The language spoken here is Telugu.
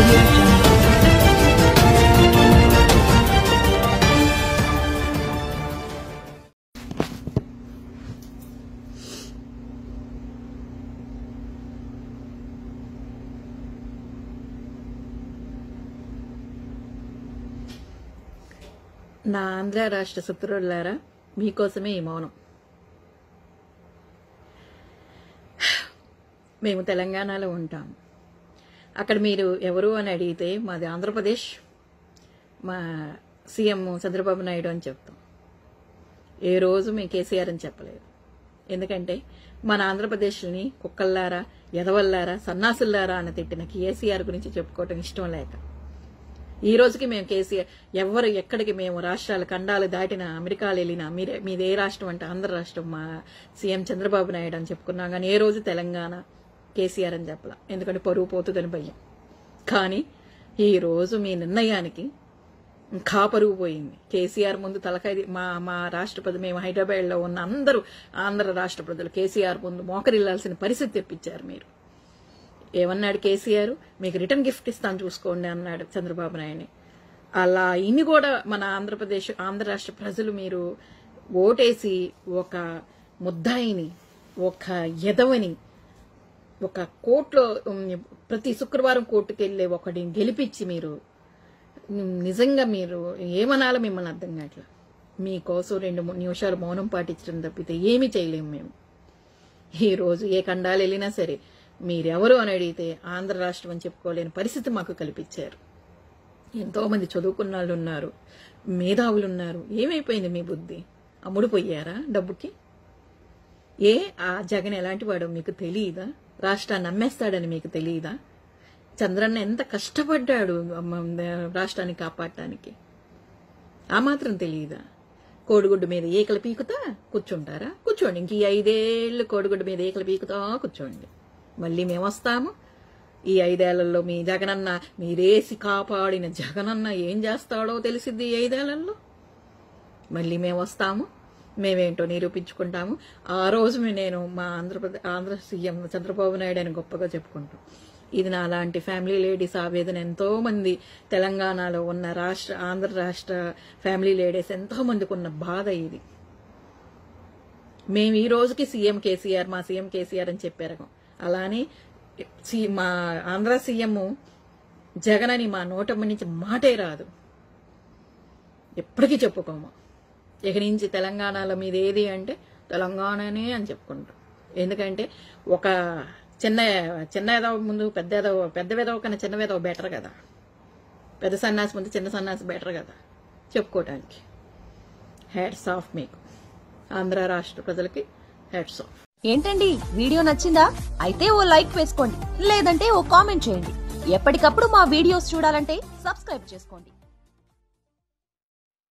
audio jungle. నా ఆంధ్ర రాష్ట్ర శత్రువులారా మీకోసమే ఈ మౌనం మేము తెలంగాణలో ఉంటాం అక్కడ మీరు ఎవరు అని అడిగితే మాది ఆంధ్రప్రదేశ్ మా సీఎం చంద్రబాబు నాయుడు అని చెప్తాం ఏ రోజు మేము కేసీఆర్ అని చెప్పలేదు ఎందుకంటే మన ఆంధ్రప్రదేశ్ని కుక్కల్లారా ఎదవల్లారా సన్నాసుల్లారా అని తిట్టిన కేసీఆర్ గురించి చెప్పుకోవటం ఇష్టం లేక ఈ రోజుకి మేము కేసీఆర్ ఎవరు ఎక్కడికి మేము రాష్ట్రాలు ఖండాలు దాటిన అమెరికాలు వెళ్ళినా మీరే మీది ఏ రాష్ట్రం అంటే ఆంధ్ర రాష్ట్రం మా సీఎం చంద్రబాబు నాయుడు అని చెప్పుకున్నాం కానీ ఏ రోజు తెలంగాణ కేసీఆర్ అని చెప్పలా ఎందుకంటే పరువు పోతుందని భయం కానీ ఈ రోజు మీ నిర్ణయానికి ఇంకా పరుగు పోయింది కేసీఆర్ ముందు తలకాయ మా మా రాష్ట్రపతి మేము హైదరాబాద్లో ఉన్న అందరూ ఆంధ్ర రాష్ట్ర ప్రజలు కేసీఆర్ ముందు మోకరిల్లాల్సిన పరిస్థితి తెప్పించారు మీరు ఏమన్నాడు కేసీఆర్ మీకు రిటర్న్ గిఫ్ట్ ఇస్తాను చూసుకోండి అన్నాడు చంద్రబాబు నాయుడిని అలా ఇన్ని కూడా మన ఆంధ్రప్రదేశ్ ఆంధ్ర రాష్ట్ర ప్రజలు మీరు ఓటేసి ఒక ముద్దాయిని ఒక ఎదవని ఒక కోర్టులో ఉమ్, ప్రతి శుక్రవారం కోర్టుకు వెళ్ళే ఒకటిని గెలిపించి మీరు ఉమ్, నిజంగా మీరు ఏమనాలో మిమ్మల్ని అర్థం కావట్లేదు మీకోసం రెండు మూడు నిమిషాలు మౌనం పాటించడం తప్పితే ఏమీ చేయలేము మేము ఈ రోజు ఏ ఖండాలు వెళ్ళినా సరే మీరెవరు అని అడిగితే ఆంధ్ర రాష్ట్రం అని చెప్పుకోలేని పరిస్థితి మాకు కల్పించారు ఎంతో మంది చదువుకున్న వాళ్ళు ఉన్నారు మేధావులు ఉన్నారు ఏమైపోయింది మీ బుద్ధి అమ్ముడుపోయారా డబ్బుకి ఏ ఆ జగన్ ఎలాంటి వాడో మీకు తెలియదా రాష్ట్రాన్ని అమ్మేస్తాడని మీకు తెలియదా చంద్రన్న ఎంత కష్టపడ్డాడు అమ్మ, రాష్ట్రాన్ని కాపాడటానికి ఆ మాత్రం తెలియదా కోడిగుడ్డు మీద ఏకలు పీకుతా కూర్చుంటారా కూర్చోండి ఇంక ఈ ఐదేళ్లు కోడిగుడ్డు మీద ఏకలు పీకుతా కూర్చోండి మళ్ళీ మేము వస్తాము ఈ ఐదేళ్లలో మీ జగనన్న మీరేసి కాపాడిన జగనన్న ఏం చేస్తాడో తెలిసిద్ది ఈ ఐదేళ్లలో మళ్ళీ మేము వస్తాము మేమేంటో నిరూపించుకుంటాము ఆ రోజు నేను మా ఆంధ్రప్రదేశ్ ఆంధ్ర సీఎం చంద్రబాబు నాయుడు అని గొప్పగా చెప్పుకుంటాం ఇది నా లాంటి ఫ్యామిలీ లేడీస్ ఆవేదన ఎంతో మంది తెలంగాణలో ఉన్న రాష్ట్ర ఆంధ్ర రాష్ట్ర ఫ్యామిలీ లేడీస్ ఎంతో మందికి ఉన్న బాధ ఇది మేము ఈ రోజుకి సీఎం కేసీఆర్ మా సీఎం కేసీఆర్ అని చెప్పారు అలానే సి- మా ఆంధ్ర సీఎం జగన్ అని మా నోటమ్మ నుంచి మాటే రాదు ఎప్పటికీ చెప్పుకోము ఇక నుంచి తెలంగాణలో మీద ఏది అంటే తెలంగాణనే అని చెప్పుకుంటాం ఎందుకంటే ఒక చిన్న చిన్న ఎదవ ముందు పెద్ద ఎదవ పెద్ద వెదవ కన్నా చిన్న వెదవ బెటర్ కదా పెద్ద సన్నాసి ముందు చిన్న సన్నాసి బెటర్ కదా చెప్పుకోవటానికి హ్యాట్స్ ఆఫ్ మీకు ఆంధ్ర రాష్ట్ర ప్రజలకి హ్యాట్స్ ఆఫ్ ఏంటండి వీడియో నచ్చిందా అయితే ఓ లైక్ వేసుకోండి లేదంటే ఓ కామెంట్ చేయండి ఎప్పటికప్పుడు మా వీడియోస్ చూడాలంటే సబ్స్క్రైబ్ చేసుకోండి